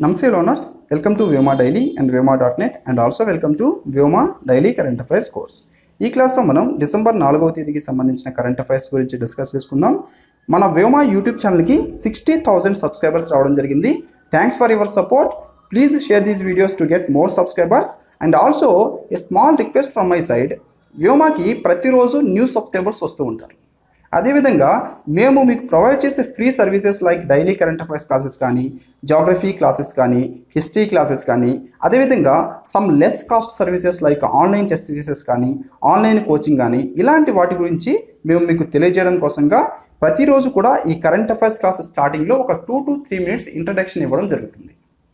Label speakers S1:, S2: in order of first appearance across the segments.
S1: Namaste learners, welcome to Vyoma Daily and Vyoma.net and also welcome to Vyoma Daily Current Affairs course. ఈ క్లాస్లో మనం December నాలుగవ తేదీకి సంబంధించిన కరెంట్ అఫైర్స్ గురించి డిస్కస్ చేసుకుందాం మన వ్యోమా యూట్యూబ్ ఛానల్కి సిక్స్టీ థౌజండ్ సబ్స్క్రైబర్స్ రావడం జరిగింది thanks for your support please share these videos to get more subscribers and also a small request from my side వ్యోమాకి ప్రతిరోజు న్యూ సబ్స్క్రైబర్స్ వస్తూ ఉంటారు అదేవిధంగా మేము మీకు ప్రొవైడ్ చేసే free services like daily current affairs classes కానీ జాగ్రఫీ క్లాసెస్ కానీ హిస్టరీ క్లాసెస్ కానీ అదేవిధంగా some less cost services like online test series కానీ ఆన్లైన్ కోచింగ్ కానీ ఇలాంటి వాటి గురించి మేము మీకు తెలియజేయడం కోసంగా ప్రతిరోజు కూడా ఈ కరెంట్ అఫైర్స్ క్లాసెస్ స్టార్టింగ్లో ఒక two to three minutes introduction ఇవ్వడం జరుగుతుంది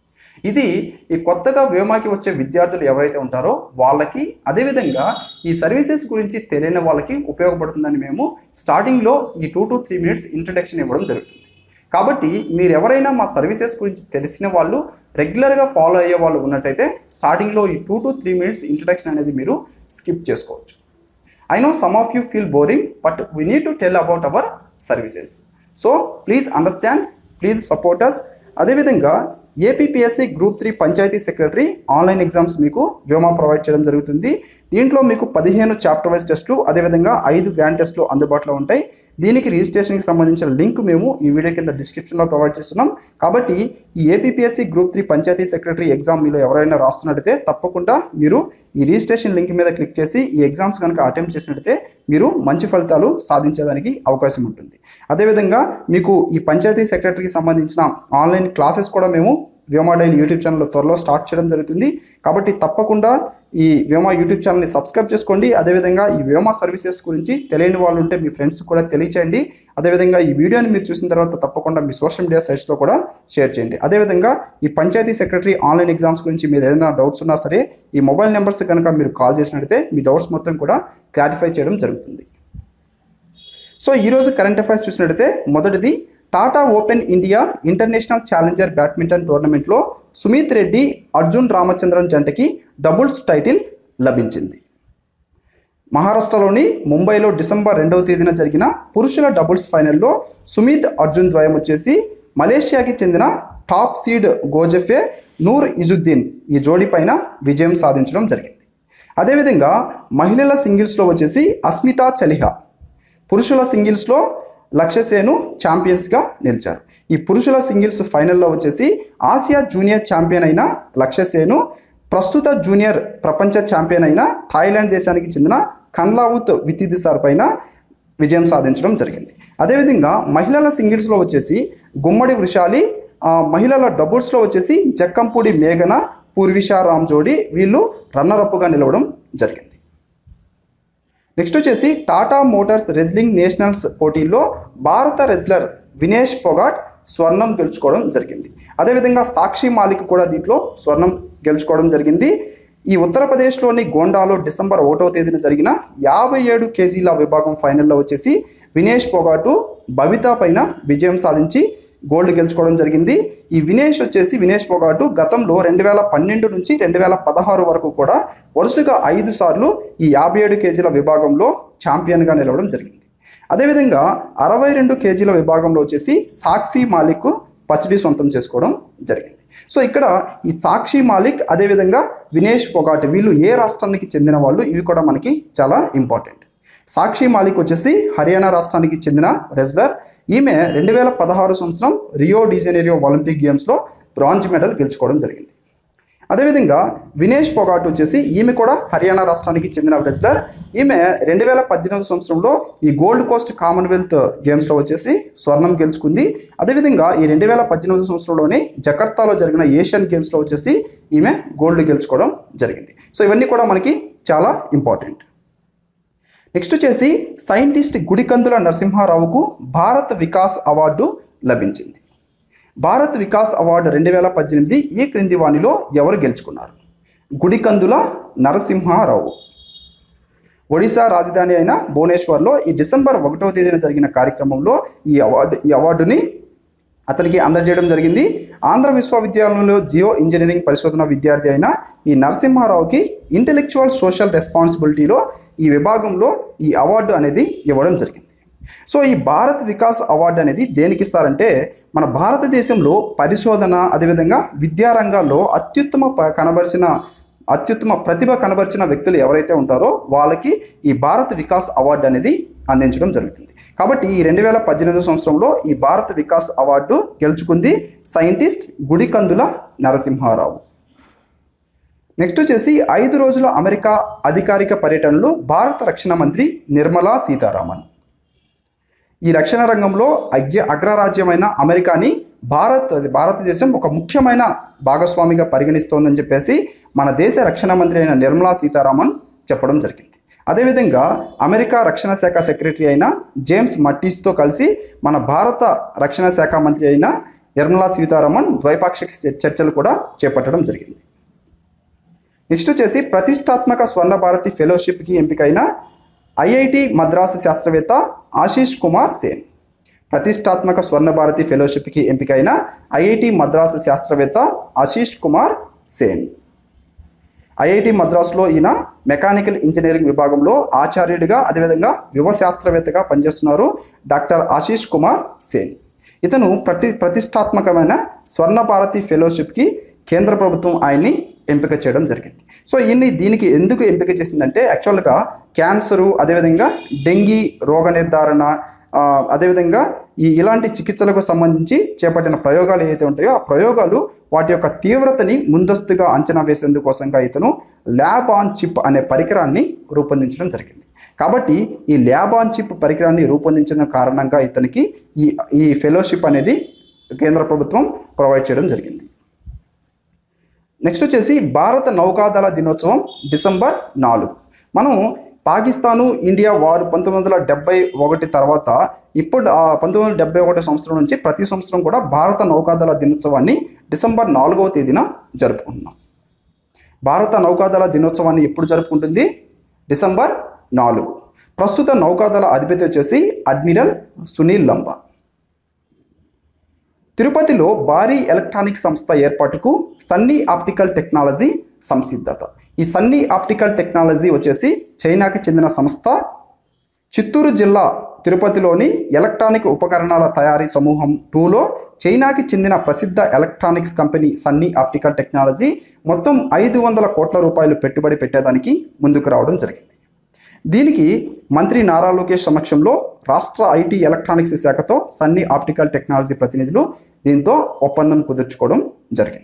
S1: ఇది ఈ కొత్తగా వ్యోమాకి వచ్చే విద్యార్థులు ఎవరైతే ఉంటారో వాళ్ళకి అదేవిధంగా ఈ సర్వీసెస్ గురించి తెలియని వాళ్ళకి ఉపయోగపడుతుందని మేము స్టార్టింగ్లో ఈ two to three minutes introduction ఇవ్వడం జరుగుతుంది కాబట్టి మీరు ఎవరైనా మా సర్వీసెస్ గురించి తెలిసిన వాళ్ళు రెగ్యులర్గా ఫాలో అయ్యే వాళ్ళు ఉన్నట్టయితే స్టార్టింగ్లో ఈ two to three minutes introduction అనేది మీరు స్కిప్ చేసుకోవచ్చు I know some of you feel boring but we need to tell about our services so please understand please support us అదేవిధంగా APPSC group three panchayati secretary online exams మీకు Vyoma provide చేయడం జరుగుతుంది దీంట్లో మీకు పదిహేను చాప్టర్ వైజ్ టెస్టులు అదేవిధంగా ఐదు గ్రాండ్ టెస్టులు అందుబాటులో ఉంటాయి దీనికి రిజిస్ట్రేషన్కి సంబంధించిన లింక్ మేము ఈ వీడియో కింద డిస్క్రిప్షన్లో ప్రొవైడ్ చేస్తున్నాం కాబట్టి ఈ APPSC group three panchayati secretary exam మీలో ఎవరైనా రాస్తున్నట్టయితే తప్పకుండా మీరు ఈ రిజిస్ట్రేషన్ లింక్ మీద క్లిక్ చేసి ఈ ఎగ్జామ్స్ కనుక అటెంప్ట్ చేసినట్టయితే మీరు మంచి ఫలితాలు సాధించేదానికి అవకాశం ఉంటుంది అదేవిధంగా మీకు ఈ పంచాయతీ సెక్రటరీకి సంబంధించిన ఆన్లైన్ క్లాసెస్ కూడా మేము వ్యోమా డైలీ యూట్యూబ్ ఛానల్లో త్వరలో స్టార్ట్ చేయడం జరుగుతుంది కాబట్టి తప్పకుండా ఈ వ్యోమా యూట్యూబ్ ఛానల్ని సబ్స్క్రైబ్ చేసుకోండి అదేవిధంగా ఈ వ్యోమా సర్వీసెస్ గురించి తెలియని వాళ్ళు ఉంటే మీ ఫ్రెండ్స్ కూడా తెలియచేయండి అదేవిధంగా ఈ వీడియోని మీరు చూసిన తర్వాత తప్పకుండా మీ సోషల్ మీడియా సైట్స్లో కూడా షేర్ చేయండి అదేవిధంగా ఈ పంచాయతీ సెక్రటరీ ఆన్లైన్ ఎగ్జామ్స్ గురించి మీరు ఏదైనా డౌట్స్ ఉన్నా సరే ఈ మొబైల్ నెంబర్స్ కనుక మీరు కాల్ చేసినట్టయితే మీ డౌట్స్ మొత్తం కూడా క్లారిఫై చేయడం జరుగుతుంది సో ఈరోజు కరెంట్ అఫైర్స్ చూసినట్టయితే మొదటిది Tata open India international challenger badminton టోర్నమెంట్లో సుమిత్ రెడ్డి అర్జున్ రామచంద్రన్ జంటకి డబుల్స్ టైటిల్ లభించింది మహారాష్ట్రలోని ముంబైలో డిసెంబర్ రెండవ తేదీన జరిగిన పురుషుల డబుల్స్ ఫైనల్లో సుమిత్ అర్జున్ ద్వయం వచ్చేసి మలేషియాకి చెందిన top seed Goh Sze Fei Nur Izzuddin ఈ జోడీ పైన విజయం సాధించడం జరిగింది అదేవిధంగా మహిళల సింగిల్స్లో వచ్చేసి అస్మితా చలిహా పురుషుల సింగిల్స్లో లక్ష్యసేను ఛాంపియన్స్గా నిలిచారు ఈ పురుషుల సింగిల్స్ ఫైనల్లో వచ్చేసి ఆసియా జూనియర్ ఛాంపియన్ అయిన లక్ష్యసేను ప్రస్తుత జూనియర్ ప్రపంచ ఛాంపియన్ అయిన థాయిలాండ్ దేశానికి చెందిన ఖన్లావుత్ వితిదిసార్ పైన విజయం సాధించడం జరిగింది అదేవిధంగా మహిళల సింగిల్స్లో వచ్చేసి గుమ్మడి వృషాలి ఆ, మహిళల డబుల్స్లో వచ్చేసి జక్కంపూడి మేఘన పూర్విషా రామ్ జోడి వీళ్ళు రన్నరప్గా నిలవడం జరిగింది నెక్స్ట్ వచ్చేసి టాటా మోటార్స్ రెజ్లింగ్ నేషనల్స్ పోటీల్లో భారత రెజ్లర్ వినేష్ పొగాట్ స్వర్ణం గెలుచుకోవడం జరిగింది అదేవిధంగా సాక్షి మాలిక్ కూడా దీంట్లో స్వర్ణం గెలుచుకోవడం జరిగింది ఈ ఉత్తరప్రదేశ్లోని గోండాలో డిసెంబర్ ఒకటవ తేదీన జరిగిన యాభై ఏడు కేజీల విభాగం ఫైనల్లో వచ్చేసి వినేష్ పొగాటు బబిత పైన విజయం సాధించి గోల్డ్ గెలుచుకోవడం జరిగింది ఈ వినేష్ వచ్చేసి వినేష్ పొగాటు గతంలో రెండు వేల పన్నెండు నుంచి రెండు వేల పదహారు వరకు కూడా వరుసగా ఐదు సార్లు ఈ యాభై ఏడు కేజీల విభాగంలో ఛాంపియన్గా నిలవడం జరిగింది అదేవిధంగా అరవై రెండు కేజీల విభాగంలో వచ్చేసి సాక్షి మాలిక్ పసిడి సొంతం చేసుకోవడం జరిగింది సో ఇక్కడ ఈ సాక్షి మాలిక్ అదేవిధంగా వినేష్ పొగాటి వీళ్ళు ఏ రాష్ట్రానికి చెందిన వాళ్ళు ఇవి కూడా మనకి చాలా ఇంపార్టెంట్ సాక్షి మాలిక్ వచ్చేసి హర్యానా రాష్ట్రానికి చెందిన రెజ్లర్ ఈమె రెండు వేల పదహారు సంవత్సరం రియో డిజెనేరియో ఒలింపిక్ గేమ్స్లో బ్రాంజ్ మెడల్ గెలుచుకోవడం జరిగింది అదేవిధంగా వినేష్ పొగాట్ వచ్చేసి ఈమె కూడా హర్యానా రాష్ట్రానికి చెందిన రెజ్లర్ ఈమె రెండు వేల పద్దెనిమిది సంవత్సరంలో ఈ గోల్డ్ కోస్ట్ కామన్వెల్త్ గేమ్స్లో వచ్చేసి స్వర్ణం గెలుచుకుంది అదేవిధంగా ఈ రెండు వేల పద్దెనిమిది సంవత్సరంలోనే జకర్తాలో జరిగిన ఏషియన్ గేమ్స్లో వచ్చేసి ఈమె గోల్డ్ గెలుచుకోవడం జరిగింది సో ఇవన్నీ కూడా మనకి చాలా ఇంపార్టెంట్ నెక్స్ట్ వచ్చేసి సైంటిస్ట్ గుడికందుల నరసింహారావుకు భారత్ వికాస్ అవార్డు లభించింది భారత్ వికాస్ అవార్డు రెండు వేల పద్దెనిమిది ఈ క్రింది వాణిలో ఎవరు గెలుచుకున్నారు గుడికందుల నరసింహారావు ఒడిశా రాజధాని అయిన భువనేశ్వర్లో ఈ డిసెంబర్ ఒకటవ తేదీన జరిగిన కార్యక్రమంలో ఈ అవార్డు ఈ అవార్డుని అతనికి అందజేయడం జరిగింది ఆంధ్ర విశ్వవిద్యాలయంలో జియో ఇంజనీరింగ్ పరిశోధన విద్యార్థి అయిన ఈ నరసింహారావుకి ఇంటెలెక్చువల్ సోషల్ రెస్పాన్సిబిలిటీలో ఈ విభాగంలో ఈ అవార్డు అనేది ఇవ్వడం జరిగింది సో ఈ భారత్ వికాస్ అవార్డు అనేది దేనికి ఇస్తారంటే మన భారతదేశంలో పరిశోధన అదేవిధంగా విద్యా రంగాల్లో అత్యుత్తమ ప- కనబరిచిన అత్యుత్తమ ప్రతిభ కనబరిచిన వ్యక్తులు ఎవరైతే ఉంటారో వాళ్ళకి ఈ భారత్ వికాస్ అవార్డు అనేది అందించడం జరుగుతుంది కాబట్టి ఈ రెండు వేల పద్దెనిమిది సంవత్సరంలో ఈ భారత్ వికాస్ అవార్డు గెలుచుకుంది సైంటిస్ట్ గుడికందుల నరసింహారావు నెక్స్ట్ వచ్చేసి ఐదు రోజుల అమెరికా అధికారిక పర్యటనలో భారత రక్షణ మంత్రి నిర్మలా సీతారామన్ ఈ రక్షణ రంగంలో అగ్ర అగ్రరాజ్యమైన అమెరికాని భారత్ భారతదేశం ఒక ముఖ్యమైన భాగస్వామిగా పరిగణిస్తోందని చెప్పేసి మన దేశ రక్షణ మంత్రి అయిన నిర్మలా సీతారామన్ చెప్పడం జరిగింది అదేవిధంగా అమెరికా రక్షణ శాఖ సెక్రటరీ అయిన జేమ్స్ మట్టిస్తో కలిసి మన భారత రక్షణ శాఖ మంత్రి అయిన నిర్మలా సీతారామన్ ద్వైపాక్షిక చర్చలు కూడా చేపట్టడం జరిగింది నెక్స్ట్ వచ్చేసి ప్రతిష్టాత్మక స్వర్ణ భారతి ఫెలోషిప్కి ఎంపికైన ఐఐటి మద్రాసు శాస్త్రవేత్త ఆశీష్ కుమార్ సేన్ ప్రతిష్టాత్మక స్వర్ణ భారతి ఫెలోషిప్కి ఎంపికైన ఐఐటి మద్రాసు శాస్త్రవేత్త ఆశీష్ కుమార్ సేన్ ఐఐటి మద్రాసులో ఈయన మెకానికల్ ఇంజనీరింగ్ విభాగంలో ఆచార్యుడిగా అదేవిధంగా యువ శాస్త్రవేత్తగా పనిచేస్తున్నారు డాక్టర్ ఆశీష్ కుమార్ సేన్ ఇతను ప్రతి ప్రతిష్టాత్మకమైన స్వర్ణ భారతి ఫెలోషిప్కి కేంద్ర ప్రభుత్వం ఆయన్ని ఎంపిక చేయడం జరిగింది సో ఈయన్ని దీనికి ఎందుకు ఎంపిక చేసిందంటే యాక్చువల్గా క్యాన్సరు అదేవిధంగా డెంగీ రోగ నిర్ధారణ ఆ, అదేవిధంగా ఈ ఇలాంటి చికిత్సలకు సంబంధించి చేపట్టిన ప్రయోగాలు ఏవైతే ఉంటాయో ఆ ప్రయోగాలు వాటి యొక్క తీవ్రతని ముందస్తుగా అంచనా వేసేందుకోసంగా ఇతను ల్యాబ్ ఆన్ చిప్ అనే పరికరాన్ని రూపొందించడం జరిగింది కాబట్టి ఈ ల్యాబ్ ఆన్ చిప్ పరికరాన్ని రూపొందించిన కారణంగా ఇతనికి ఈ ఈ ఫెలోషిప్ అనేది కేంద్ర ప్రభుత్వం ప్రొవైడ్ చేయడం జరిగింది నెక్స్ట్ వచ్చేసి భారత నౌకాదళ దినోత్సవం డిసెంబర్ నాలుగు మనం పాకిస్తాను ఇండియా వారు పంతొమ్మిది వందల డెబ్బై ఒకటి తర్వాత ఇప్పుడు ఆ పంతొమ్మిది వందల డెబ్బై ఒకటి సంవత్సరం నుంచి ప్రతి సంవత్సరం కూడా భారత నౌకాదళ దినోత్సవాన్ని డిసెంబర్ నాలుగవ తేదీన జరుపుకుంటున్నాం భారత నౌకాదళ దినోత్సవాన్ని ఎప్పుడు జరుపుకుంటుంది డిసెంబర్ నాలుగు ప్రస్తుత నౌకాదళ అధిపతి వచ్చేసి అడ్మిరల్ సునీల్ లంబా తిరుపతిలో భారీ ఎలక్ట్రానిక్ సంస్థ ఏర్పాటుకు సన్నీ ఆప్టికల్ టెక్నాలజీ సంసిద్ధత ఈ సన్నీ ఆప్టికల్ టెక్నాలజీ వచ్చేసి చైనాకి చెందిన సంస్థ చిత్తూరు జిల్లా తిరుపతిలోని ఎలక్ట్రానిక్ ఉపకరణాల తయారీ సమూహం టూలో చైనాకి చెందిన ప్రసిద్ధ electronics company Sunny optical technology మొత్తం ఐదు వందల కోట్ల రూపాయలు పెట్టుబడి పెట్టేదానికి ముందుకు రావడం జరిగింది దీనికి మంత్రి నారా లోకేష్ సమక్షంలో రాష్ట్ర ఐటీ ఎలక్ట్రానిక్స్ శాఖతో సన్నీ ఆప్టికల్ టెక్నాలజీ ప్రతినిధులు దీంతో ఒప్పందం కుదుర్చుకోవడం జరిగింది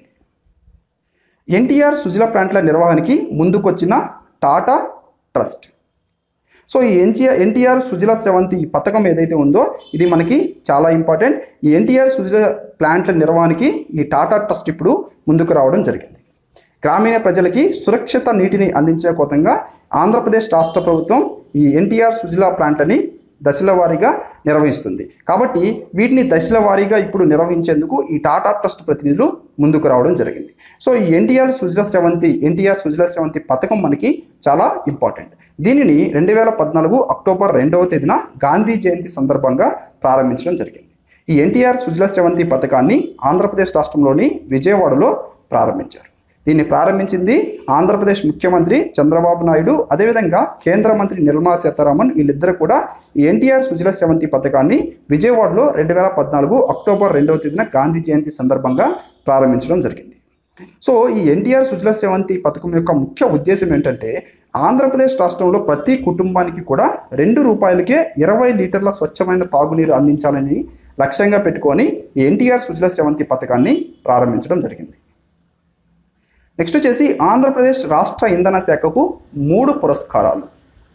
S1: ఎన్టీఆర్ సుజల ప్లాంట్ల నిర్వహణకి ముందుకొచ్చిన టాటా ట్రస్ట్ సో ఈ ఎన్టీఆర్ ఎన్టీఆర్ సుజల స్రవంతి ఈ పథకం ఏదైతే ఉందో ఇది మనకి చాలా ఇంపార్టెంట్ ఈ ఎన్టీఆర్ సుజల ప్లాంట్ల నిర్వహణకి ఈ టాటా ట్రస్ట్ ఇప్పుడు ముందుకు రావడం జరిగింది గ్రామీణ ప్రజలకి సురక్షిత నీటిని అందించే కోతంగా ఆంధ్రప్రదేశ్ రాష్ట్ర ప్రభుత్వం ఈ ఎన్టీఆర్ సుజలా ప్లాంట్లని దశల వారీగా నిర్వహిస్తుంది కాబట్టి వీటిని దశల వారీగా ఇప్పుడు నిర్వహించేందుకు ఈ టాటా ట్రస్ట్ ప్రతినిధులు ముందుకు రావడం జరిగింది సో ఈ ఎన్టీఆర్ సుజల స్రవంతి ఎన్టీఆర్ సుజల స్రవంతి పథకం మనకి చాలా ఇంపార్టెంట్ దీనిని రెండు వేల పద్నాలుగు అక్టోబర్ రెండవ తేదీన గాంధీ జయంతి సందర్భంగా ప్రారంభించడం జరిగింది ఈ ఎన్టీఆర్ సుజల స్రవంతి పథకాన్ని ఆంధ్రప్రదేశ్ రాష్ట్రంలోని విజయవాడలో ప్రారంభించారు దీన్ని ప్రారంభించింది ఆంధ్రప్రదేశ్ ముఖ్యమంత్రి చంద్రబాబు నాయుడు అదేవిధంగా కేంద్ర మంత్రి నిర్మలా సీతారామన్ వీళ్ళిద్దరు కూడా ఈ ఎన్టీఆర్ సుజల స్రవంతి పథకాన్ని విజయవాడలో రెండు వేల పద్నాలుగు అక్టోబర్ రెండవ తేదీన గాంధీ జయంతి సందర్భంగా ప్రారంభించడం జరిగింది సో ఈ ఎన్టీఆర్ సుజల స్రవంతి పథకం యొక్క ముఖ్య ఉద్దేశం ఏంటంటే ఆంధ్రప్రదేశ్ రాష్ట్రంలో ప్రతి కుటుంబానికి కూడా రెండు రూపాయలకే ఇరవై లీటర్ల స్వచ్ఛమైన తాగునీరు అందించాలని లక్ష్యంగా పెట్టుకొని ఈ ఎన్టీఆర్ సుజల స్రవంతి పథకాన్ని ప్రారంభించడం జరిగింది నెక్స్ట్ వచ్చేసి ఆంధ్రప్రదేశ్ రాష్ట్ర ఇంధన శాఖకు మూడు పురస్కారాలు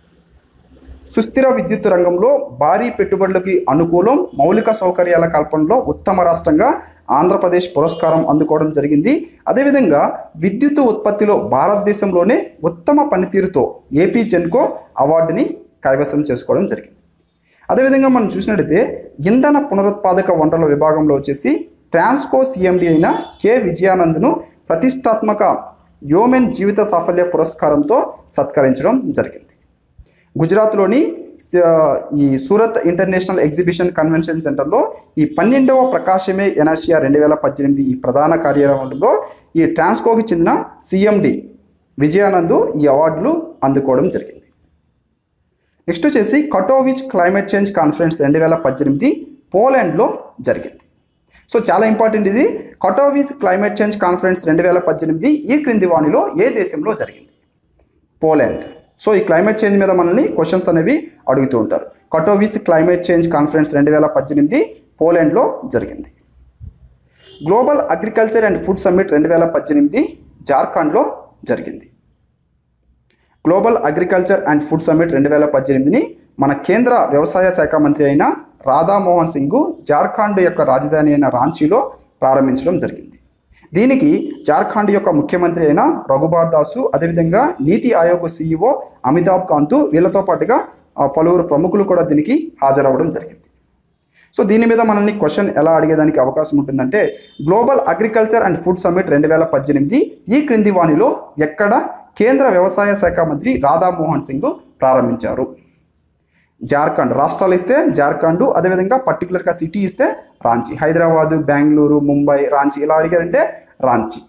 S1: సుస్థిర విద్యుత్ రంగంలో భారీ పెట్టుబడులకి అనుకూలం మౌలిక సౌకర్యాల కల్పనలో ఉత్తమ రాష్ట్రంగా ఆంధ్రప్రదేశ్ పురస్కారం అందుకోవడం జరిగింది అదేవిధంగా విద్యుత్ ఉత్పత్తిలో భారతదేశంలోనే ఉత్తమ పనితీరుతో ఏపీ జెన్కో అవార్డుని కైవసం చేసుకోవడం జరిగింది అదేవిధంగా మనం చూసినట్టయితే ఇంధన పునరుత్పాదక వనరుల విభాగంలో వచ్చేసి ట్రాన్స్కో సిఎండి అయిన కె విజయానంద్ను ప్రతిష్టాత్మక యోమెన్ జీవిత సాఫల్య పురస్కారంతో సత్కరించడం జరిగింది గుజరాత్లోని స- ఈ సూరత్ ఇంటర్నేషనల్ ఎగ్జిబిషన్ కన్వెన్షన్ సెంటర్లో ఈ పన్నెండవ ప్రకాశమే ఎనర్షియా రెండు వేల పద్దెనిమిది ఈ ప్రధాన కార్యాలయంలో ఈ ట్రాన్స్కోకి చెందిన సిఎండి విజయానంద్ ఈ అవార్డులు అందుకోవడం జరిగింది నెక్స్ట్ వచ్చేసి కటోవిచ్ క్లైమేట్ చేంజ్ కాన్ఫరెన్స్ రెండు వేల పద్దెనిమిది పోలాండ్లో జరిగింది సో చాలా ఇంపార్టెంట్ ఇది కటోవీస్ క్లైమేట్ చేంజ్ కాన్ఫరెన్స్ రెండు వేల పద్దెనిమిది ఈ క్రింది వాణిలో ఏ దేశంలో జరిగింది పోలాండ్ సో ఈ క్లైమేట్ చేంజ్ మీద మనల్ని క్వశ్చన్స్ అనేవి అడుగుతూ ఉంటారు కటోవిస్ క్లైమేట్ చేంజ్ కాన్ఫరెన్స్ రెండు వేల పద్దెనిమిది పోలాండ్లో జరిగింది global agriculture and food summit రెండు వేల పద్దెనిమిది జార్ఖండ్లో జరిగింది global agriculture and food summit రెండు వేల పద్దెనిమిదిని మన కేంద్ర వ్యవసాయ శాఖ మంత్రి అయిన రాధామోహన్ సింగ్ జార్ఖండ్ యొక్క రాజధాని అయిన రాంచీలో ప్రారంభించడం జరిగింది దీనికి జార్ఖండ్ యొక్క ముఖ్యమంత్రి అయిన రఘుబార్ దాసు అదేవిధంగా నీతి ఆయోగ్ సీఈఓ అమితాబ్ కాంత్ వీళ్ళతో పాటుగా ఆ, పలువురు ప్రముఖులు కూడా దీనికి హాజరవ్వడం జరిగింది సో దీని మీద మనల్ని క్వశ్చన్ ఎలా అడిగేదానికి అవకాశం ఉంటుందంటే global agriculture and food summit రెండు వేల పద్దెనిమిది ఈ క్రింది వాణిలో ఎక్కడ కేంద్ర వ్యవసాయ శాఖ మంత్రి రాధామోహన్ సింగ్ ప్రారంభించారు జార్ఖండ్ రాష్ట్రాలు ఇస్తే జార్ఖండ్ అదేవిధంగా పర్టికులర్గా సిటీ ఇస్తే రాంచీ హైదరాబాదు బెంగళూరు ముంబై రాంచీ ఇలా అడిగారంటే రాంచీ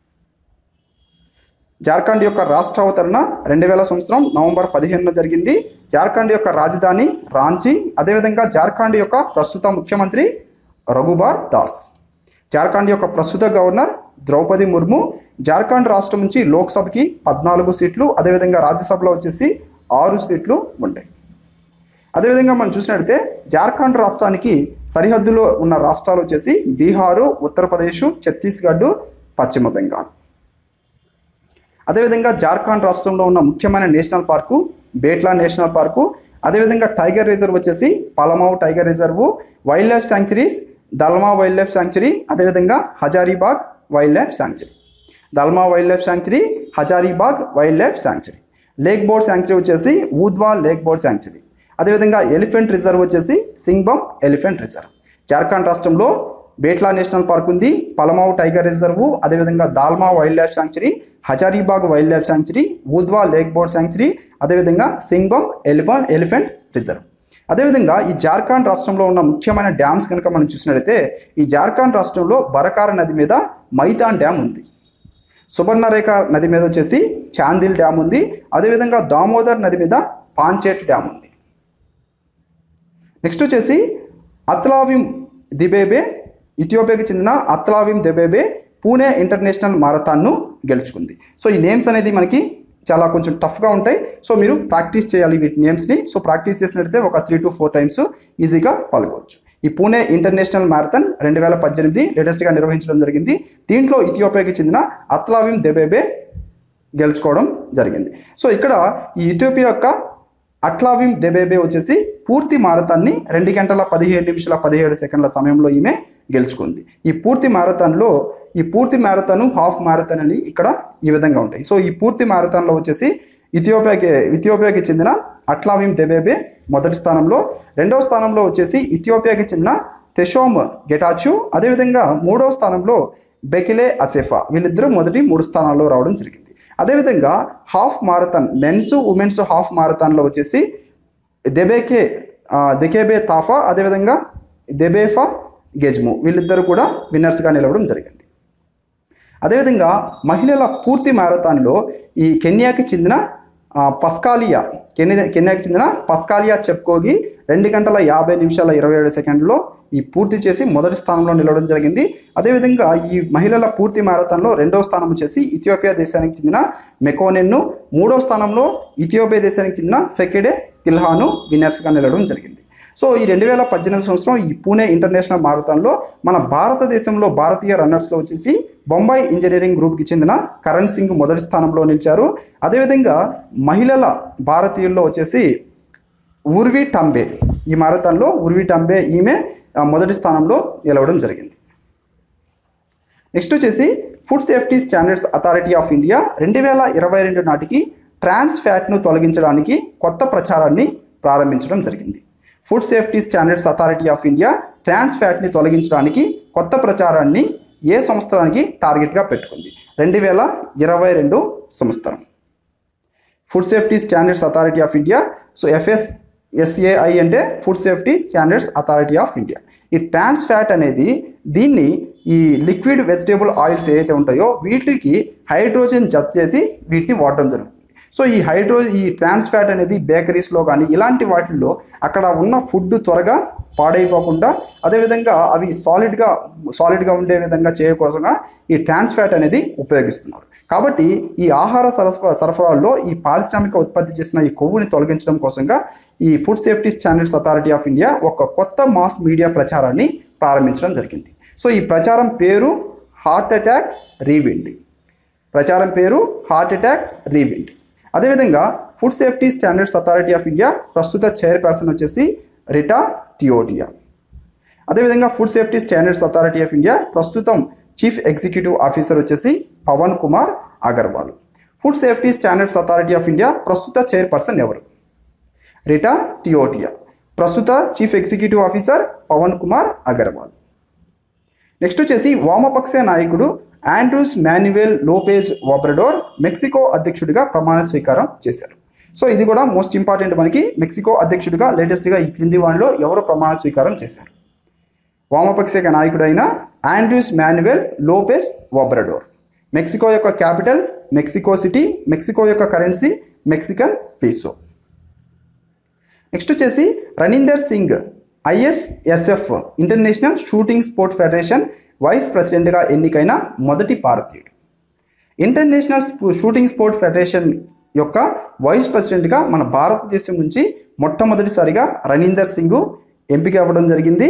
S1: జార్ఖండ్ యొక్క రాష్ట్ర అవతరణ రెండు వేల సంవత్సరం నవంబర్ పదిహేనున జరిగింది జార్ఖండ్ యొక్క రాజధాని రాంచీ అదేవిధంగా జార్ఖండ్ యొక్క ప్రస్తుత ముఖ్యమంత్రి రఘుబార్ దాస్ జార్ఖండ్ యొక్క ప్రస్తుత గవర్నర్ ద్రౌపది ముర్ము జార్ఖండ్ రాష్ట్రం నుంచి లోక్సభకి పద్నాలుగు సీట్లు అదేవిధంగా రాజ్యసభలో వచ్చేసి ఆరు సీట్లు ఉంటాయి అదేవిధంగా మనం చూసినట్లయితే జార్ఖండ్ రాష్ట్రానికి సరిహద్దులో ఉన్న రాష్ట్రాలు వచ్చేసి బీహారు ఉత్తరప్రదేశ్ ఛత్తీస్గఢ్ పశ్చిమ బెంగాల్ అదేవిధంగా జార్ఖండ్ రాష్ట్రంలో ఉన్న ముఖ్యమైన national park Betla national park అదేవిధంగా టైగర్ రిజర్వ్ వచ్చేసి Palamau tiger reserve wildlife sanctuaries Dalma wildlife sanctuary అదేవిధంగా Hazaribagh wildlife sanctuary Dalma wildlife sanctuary Hazaribagh wildlife sanctuary lake bird sanctuary వచ్చేసి ఊద్వా లేక్ బోర్డ్ శాంక్చురీ అదేవిధంగా ఎలిఫెంట్ రిజర్వ్ వచ్చేసి సింగ్బమ్ elephant reserve Jharkhand రాష్ట్రంలో బేట్లా national park ఉంది పలమావ్ tiger reserve అదేవిధంగా Dalma wildlife sanctuary Hazaribagh wildlife sanctuary Udhwa lake bird sanctuary అదేవిధంగా సింగ్బమ్ elephant elephant reserve అదేవిధంగా ఈ జార్ఖండ్ రాష్ట్రంలో ఉన్న ముఖ్యమైన డ్యామ్స్ కనుక మనం చూసినట్లయితే ఈ జార్ఖండ్ రాష్ట్రంలో బరకార నది మీద మైతాన్ డ్యామ్ ఉంది సుబర్ణరేఖ నది మీద వచ్చేసి చాందిల్ డ్యామ్ ఉంది అదేవిధంగా దామోదర్ నది మీద పాంచేట్ డ్యామ్ ఉంది నెక్స్ట్ వచ్చేసి అత్లావిం దిబేబే ఇథియోపియాకి చెందిన అత్లావిం దిబేబే పూణే ఇంటర్నేషనల్ మారథాన్ను గెలుచుకుంది సో ఈ నేమ్స్ అనేది మనకి చాలా కొంచెం టఫ్గా ఉంటాయి సో మీరు ప్రాక్టీస్ చేయాలి వీటి నేమ్స్ని సో ప్రాక్టీస్ చేసినట్లయితే ఒక త్రీ టు ఫోర్ టైమ్స్ ఈజీగా పాల్గొవచ్చు ఈ పూణే ఇంటర్నేషనల్ మ్యారథాన్ రెండు వేల పద్దెనిమిది లేటెస్ట్గా నిర్వహించడం జరిగింది దీంట్లో ఇథియోపియాకి చెందిన అత్లావిం దెబేబే గెలుచుకోవడం జరిగింది సో ఇక్కడ ఈ ఇథియోపియా యొక్క అట్లావిం దెబేబే వచ్చేసి పూర్తి మారథాన్ని రెండు గంటల పదిహేడు నిమిషాల పదిహేడు సెకండ్ల సమయంలో ఈమె గెలుచుకుంది ఈ పూర్తి మారథాన్లో ఈ పూర్తి మ్యారథాన్ హాఫ్ మ్యారథాన్ అని ఇక్కడ ఈ విధంగా ఉంటాయి సో ఈ పూర్తి మ్యారథాన్లో వచ్చేసి ఇథియోపియాకి ఇథియోపియాకి చెందిన అట్లావిం దెబేబే మొదటి స్థానంలో రెండవ స్థానంలో వచ్చేసి ఇథియోపియాకి చెందిన తెషోమ్ గెటాచు అదేవిధంగా మూడవ స్థానంలో బెకిలే అసెఫా వీళ్ళిద్దరూ మొదటి మూడు స్థానాల్లో రావడం జరిగింది అదేవిధంగా half marathon men's women's half మారథాన్లో వచ్చేసి దెబేకే ఆ, దెకేబే తాఫా అదేవిధంగా దెబేఫా గెజ్ము వీళ్ళిద్దరూ కూడా విన్నర్స్గా నిలవడం జరిగింది అదేవిధంగా మహిళల పూర్తి మ్యారథాన్లో ఈ కెన్యాకి చెందిన ఆ, పస్కాలియా కెన్యా కెన్యాకి చెందిన పస్కాలియా చెప్కోగి రెండు గంటల యాభై నిమిషాల ఇరవై ఏడు సెకండ్లో ఈ పూర్తి చేసి మొదటి స్థానంలో నిలవడం జరిగింది అదేవిధంగా ఈ మహిళల పూర్తి మ్యారథాన్లో రెండవ స్థానం వచ్చేసి ఇథియోపియా దేశానికి చెందిన మెకోనెన్ను మూడో స్థానంలో ఇథియోపియా దేశానికి చెందిన ఫెకెడే తిల్హాను విన్నర్స్గా నిలవడం జరిగింది సో ఈ రెండు వేల పద్దెనిమిది సంవత్సరం ఈ పూణే ఇంటర్నేషనల్ మారథాన్లో మన భారతదేశంలో భారతీయ రన్నర్స్లో వచ్చేసి బొంబాయి ఇంజనీరింగ్ గ్రూప్కి చెందిన కరణ్ సింగ్ మొదటి స్థానంలో నిలిచారు అదేవిధంగా మహిళల భారతీయుల్లో వచ్చేసి ఉర్వి టంబే ఈ మారథాన్లో ఉర్వి టంబే ఈమె ఆ, మొదటి స్థానంలో నిలవడం జరిగింది నెక్స్ట్ వచ్చేసి food safety standards authority of India రెండు వేల ఇరవై రెండు నాటికి ట్రాన్స్ ఫ్యాట్ను తొలగించడానికి కొత్త ప్రచారాన్ని ప్రారంభించడం జరిగింది food safety standards authority of India trans ఫ్యాట్ని తొలగించడానికి కొత్త ప్రచారాన్ని ఏ సంవత్సరానికి టార్గెట్గా పెట్టుకుంది రెండు వేల ఇరవై రెండు సంవత్సరం food safety standards authority of India so FS SAI అంటే food safety standards authority of India ఈ ట్రాన్స్ ఫ్యాట్ అనేది దీన్ని ఈ లిక్విడ్ వెజిటేబుల్ ఆయిల్స్ ఏవైతే ఉంటాయో వీటికి హైడ్రోజన్ జత్ చేసి వీటిని వాడడం జరుగుతుంది సో ఈ హైడ్రో ఈ ట్రాన్స్ ఫ్యాట్ అనేది బేకరీస్లో కానీ ఇలాంటి వాటిల్లో అక్కడ ఉన్న ఫుడ్ త్వరగా పాడైపోకుండా అదేవిధంగా అవి సాలిడ్గా సాలిడ్గా ఉండే విధంగా చేయకోసంగా ఈ ట్రాన్స్ ఫ్యాట్ అనేది ఉపయోగిస్తున్నారు కాబట్టి ఈ ఆహార సరఫరా సరఫరాల్లో ఈ పారిశ్రామిక ఉత్పత్తి చేసిన ఈ కొవ్వుని తొలగించడం కోసంగా ఈ food safety standards authority of India ఒక కొత్త మాస్ మీడియా ప్రచారాన్ని ప్రారంభించడం జరిగింది సో ఈ ప్రచారం పేరు హార్ట్ అటాక్ రీవిండ్ ప్రచారం పేరు హార్ట్ అటాక్ రీవిండ్ అదేవిధంగా food safety standards authority of India ప్రస్తుత చైర్పర్సన్ వచ్చేసి రిటా టియోటియా అదేవిధంగా food safety standards authority of India ప్రస్తుతం చీఫ్ ఎగ్జిక్యూటివ్ ఆఫీసర్ వచ్చేసి Pavan Kumar Agarwal food safety standards authority of India ప్రస్తుత చైర్పర్సన్ ఎవరు రిటా టియోటియా ప్రస్తుత chief executive officer Pavan Kumar Agarwal next వచ్చేసి వామపక్ష నాయకుడు Andres Manuel Lopez Obrador Mexico అధ్యక్షుడిగా ప్రమాణ స్వీకారం చేశారు సో ఇది కూడా మోస్ట్ ఇంపార్టెంట్ మనకి మెక్సికో అధ్యక్షుడిగా లేటెస్ట్గా ఈ క్రింది వారిలో ఎవరు ప్రమాణ స్వీకారం చేశారు వామపక్ష నాయకుడైన Andres Manuel Lopez Obrador Mexico యొక్క క్యాపిటల్ మెక్సికో సిటీ మెక్సికో యొక్క కరెన్సీ మెక్సికన్ పీసో నెక్స్ట్ వచ్చేసి Raninder Singh ISSF international shooting sport federation vice ప్రెసిడెంట్గా ఎన్నికైన మొదటి భారతీయుడు ఇంటర్నేషనల్ స్పో- షూటింగ్ స్పోర్ట్ ఫెడరేషన్ యొక్క వైస్ ప్రెసిడెంట్గా మన భారతదేశం నుంచి మొట్టమొదటిసారిగా రనీందర్ సింగ్ ఎంపిక అవ్వడం జరిగింది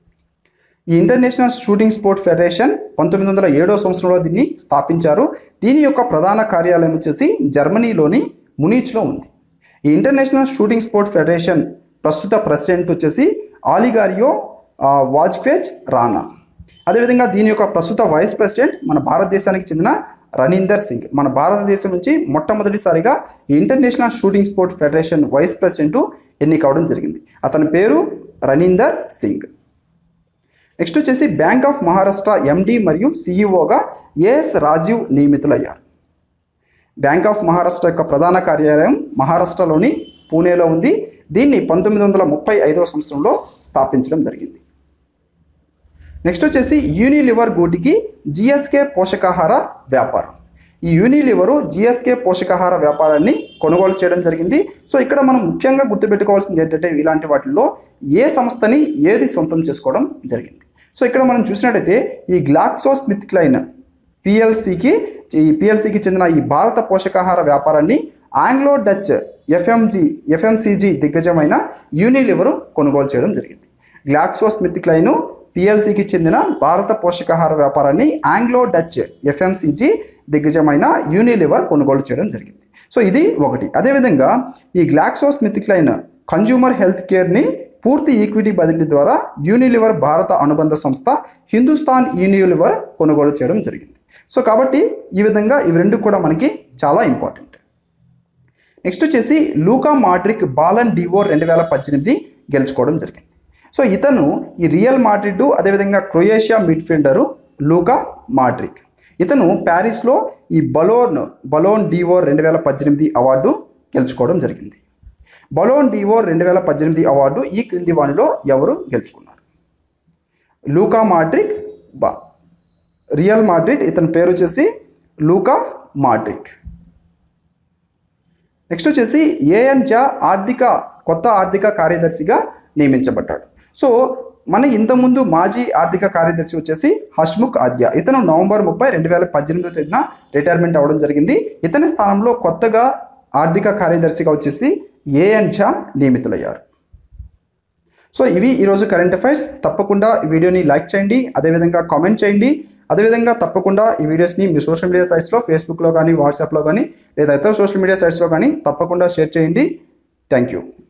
S1: ఈ ఇంటర్నేషనల్ షూటింగ్ స్పోర్ట్ ఫెడరేషన్ పంతొమ్మిది వందల ఏడో సంవత్సరంలో దీన్ని స్థాపించారు దీని యొక్క ప్రధాన కార్యాలయం వచ్చేసి జర్మనీలోని మునీచ్లో ఉంది ఈ ఇంటర్నేషనల్ షూటింగ్ స్పోర్ట్ ఫెడరేషన్ ప్రస్తుత ప్రెసిడెంట్ వచ్చేసి ఆలిగారియో ఆ, వాజ్పేజ్ రానా అదేవిధంగా దీని యొక్క ప్రస్తుత వైస్ ప్రెసిడెంట్ మన భారతదేశానికి చెందిన రనీందర్ సింగ్ మన భారతదేశం నుంచి మొట్టమొదటిసారిగా ఈ international shooting sport federation vice president ఎన్నికవడం జరిగింది అతని పేరు రనీందర్ సింగ్ నెక్స్ట్ వచ్చేసి బ్యాంక్ ఆఫ్ మహారాష్ట్ర ఎండి మరియు సిఇఓగా ఏఎస్ రాజీవ్ నియమితులయ్యారు బ్యాంక్ ఆఫ్ మహారాష్ట్ర యొక్క ప్రధాన కార్యాలయం మహారాష్ట్రలోని పూణేలో ఉంది దీన్ని పంతొమ్మిది వందల ముప్పై ఐదవ సంవత్సరంలో స్థాపించడం జరిగింది నెక్స్ట్ వచ్చేసి యూనిలివర్ గూటికి జిఎస్కే పోషకాహార వ్యాపారం ఈ యూనిలివరు జిఎస్కే పోషకాహార వ్యాపారాన్ని కొనుగోలు చేయడం జరిగింది సో ఇక్కడ మనం ముఖ్యంగా గుర్తుపెట్టుకోవాల్సింది ఏంటంటే ఇలాంటి వాటిల్లో ఏ సంస్థని ఏది సొంతం చేసుకోవడం జరిగింది సో ఇక్కడ మనం చూసినట్టయితే ఈ గ్లాక్సో స్మిత్ క్లైన్ పిఎల్సికి ఈ పిఎల్సికి చెందిన ఈ భారత పోషకాహార వ్యాపారాన్ని ఆంగ్లో డచ్ ఎఫ్ఎంజి ఎఫ్ఎంసిజి దిగ్గజమైన యూనిలివర్ కొనుగోలు చేయడం జరిగింది గ్లాక్సో స్మిత్ క్లైన్ పిఎల్సికి చెందిన భారత పోషకాహార వ్యాపారాన్ని ఆంగ్లో డచ్ ఎఫ్ఎంసిజి దిగ్గజమైన యూనిలివర్ కొనుగోలు చేయడం జరిగింది సో ఇది ఒకటి అదేవిధంగా ఈ GlaxoSmithKline consumer health కేర్ని పూర్తి ఈక్విటీ బదిలీ ద్వారా యూనిలివర్ భారత అనుబంధ సంస్థ హిందుస్థాన్ యూనిలివర్ కొనుగోలు చేయడం జరిగింది సో కాబట్టి ఈ విధంగా ఇవి రెండు కూడా మనకి చాలా ఇంపార్టెంట్ నెక్స్ట్ వచ్చేసి లూకా మాడ్రిక్ బాలన్ డివో రెండు వేల పద్దెనిమిది గెలుచుకోవడం జరిగింది సో ఇతను ఈ రియల్ మాడ్రిడ్ అదేవిధంగా క్రొయేషియా మిడ్ఫీల్డరు లూకా మాడ్రిక్ ఇతను ప్యారిస్లో ఈ బలోన్ బలోన్ డివో రెండు వేల పద్దెనిమిది అవార్డు గెలుచుకోవడం జరిగింది బలోన్ డివో రెండు వేల పద్దెనిమిది అవార్డు ఈ క్రింది వానిలో ఎవరు గెలుచుకున్నారు లూకా మాడ్రిక్ బా రియల్ మాడ్రిడ్ ఇతని పేరు వచ్చేసి లూకా మాడ్రిక్ నెక్స్ట్ వచ్చేసి ఏఎన్ జా ఆర్థిక కొత్త ఆర్థిక కార్యదర్శిగా నియమించబడ్డాడు సో మన ఇంతకుముందు మాజీ ఆర్థిక కార్యదర్శి వచ్చేసి హష్ముఖ్ ఆద్య ఇతను నవంబర్ ముప్పై రెండు వేల పద్దెనిమిదో తేదీన రిటైర్మెంట్ అవ్వడం జరిగింది ఇతని స్థానంలో కొత్తగా ఆర్థిక కార్యదర్శిగా వచ్చేసి ఏఎన్ ఝా నియమితులయ్యారు సో ఇవి ఈరోజు కరెంట్ అఫైర్స్ తప్పకుండా ఈ వీడియోని లైక్ చేయండి అదేవిధంగా కామెంట్ చేయండి అదేవిధంగా తప్పకుండా ఈ వీడియోస్ని మీ సోషల్ మీడియా సైట్స్లో ఫేస్బుక్లో కానీ వాట్సాప్లో కానీ లేదా ఇతర సోషల్ మీడియా సైట్స్లో కానీ తప్పకుండా షేర్ చేయండి థ్యాంక్ యూ